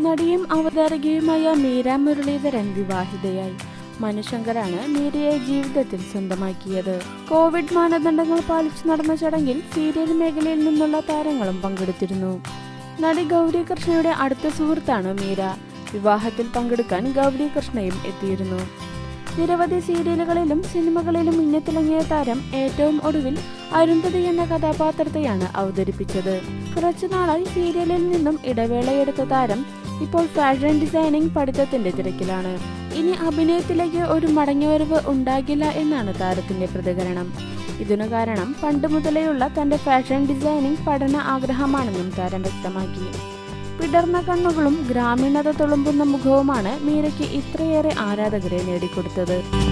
നടിയും അവതാരകയുമായ മീര മുരളീധരൻ വിവാഹിതയായി മനുശങ്കറാണ് മീരയെ ജീവിതത്തിൽ സ്വന്തമാക്കിയത് കോവിഡ് മാനദണ്ഡങ്ങൾ പാലിച്ചു നടന്ന ചടങ്ങിൽ സീരിയൽ മേഖലയിൽ നിന്നുള്ള താരങ്ങളും പങ്കെടുത്തിരുന്നു നടി ഗൗരി കൃഷ്ണയുടെ അടുത്ത സുഹൃത്താണ് മീര വിവാഹത്തിൽ പങ്കെടുക്കാൻ ഗൗരി കൃഷ്ണയും എത്തിയിരുന്നു നിരവധി സീരിയലുകളിലും സിനിമകളിലും മിന്നിത്തിളങ്ങിയ താരം ഏറ്റവും ഒടുവിൽ അരുന്ധതി എന്ന കഥാപാത്രത്തെയാണ് അവതരിപ്പിച്ചത് കുറച്ചുനാളായി സീരിയലിൽ നിന്നും ഇടവേളയെടുത്ത താരം ഇപ്പോൾ ഫാഷൻ ഡിസൈനിങ് പഠിത്തത്തിന്റെ തിരക്കിലാണ് ഇനി അഭിനയത്തിലേക്ക് ഒരു മടങ്ങിവരവ് ഉണ്ടാകില്ല എന്നാണ് താരത്തിന്റെ പ്രതികരണം ഇതിനു കാരണം പണ്ട് മുതലേയുള്ള തന്റെ ഫാഷൻ ഡിസൈനിങ് പഠന ആഗ്രഹമാണെന്നും താരം വ്യക്തമാക്കി പിടർന്ന കണ്ണുകളും ഗ്രാമീണത തുളുമ്പുന്ന മുഖവുമാണ് മീരയ്ക്ക് ഇത്രയേറെ ആരാധകരെ നേടിക്കൊടുത്തത്